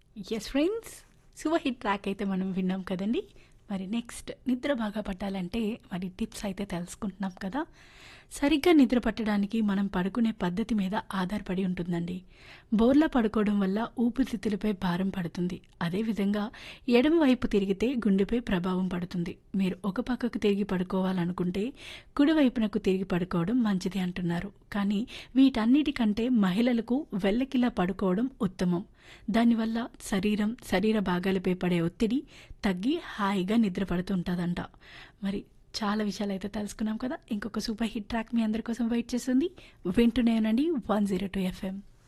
yes friends super hit track అయితే మనం విన్నాం కదండి మరి నెక్స్ట్ నిద్ర బాగా పట్టాలంటే మరి టిప్స్ అయితే తెలుసుకుంటున్నాం కదా సరిగ్గా నిద్ర పట్టడానికి మనం పడుకునే పద్ధతి మీద ఆధారపడి ఉంటుందండి బోర్లా పడుకోవడం వల్ల ఊపిరితిత్తులపై భారం పడుతుంది అదేవిధంగా ఎడమ వైపు తిరిగితే గుండెపై ప్రభావం పడుతుంది మీరు ఒక పక్కకు తిరిగి పడుకోవాలనుకుంటే కుడి వైపునకు తిరిగి పడుకోవడం మంచిది అంటున్నారు కానీ వీటన్నిటికంటే మహిళలకు వెల్లకిలా పడుకోవడం ఉత్తమం దానివల్ల శరీరం శరీర భాగాలపై పడే ఒత్తిడి తగ్గి హాయిగా నిద్ర పడుతుంటుందంట మరి చాలా విషయాలు అయితే తెలుసుకున్నాం కదా ఇంకొక సూపర్ హిట్ ట్రాక్ మీ అందరి కోసం వెయిట్ చేస్తుంది వింటూనే ఉండండి వన్ జీరో టూ ఎఫ్ఎం